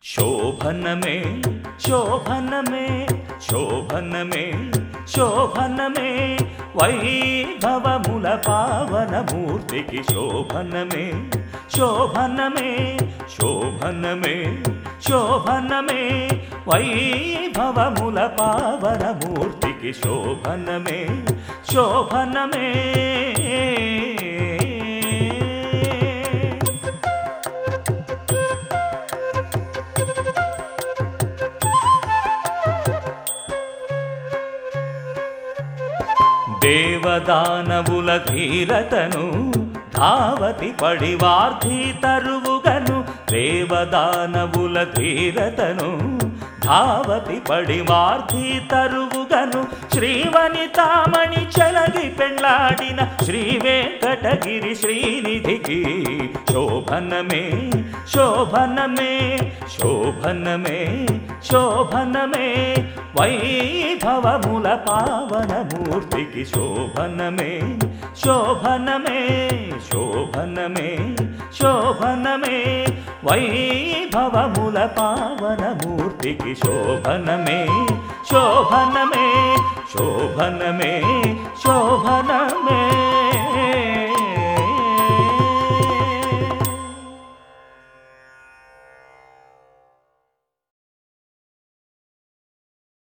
శోభనమే శోభనమే శోభనమే శోభనమే వైభవముల పావనమూర్తికి శోభనమే శోభనమే శోభనమే శోభనమే వైభవముల పావనమూర్తికి శోభనమే శోభనమే దేవదానవుల ధీరతను ధావతి పడివార్ధి తరువుగను దేవదానవుల ధీరతను ధావతి పడివార్ధి తరువుగను శ్రీవనితామణి చలగి పెళ్ళాడిన Shri Venkatagiri శ్రీనిధికి శోభనమే శోభనమే శోభనమే శోభనమే వైభవముల పావనమూర్తికి శోభనమే శోభనమే శోభనమే శోభనమే వైభవముల పావనమూర్తికి శోభనమే శోభనమే శోభనమే శోభనమే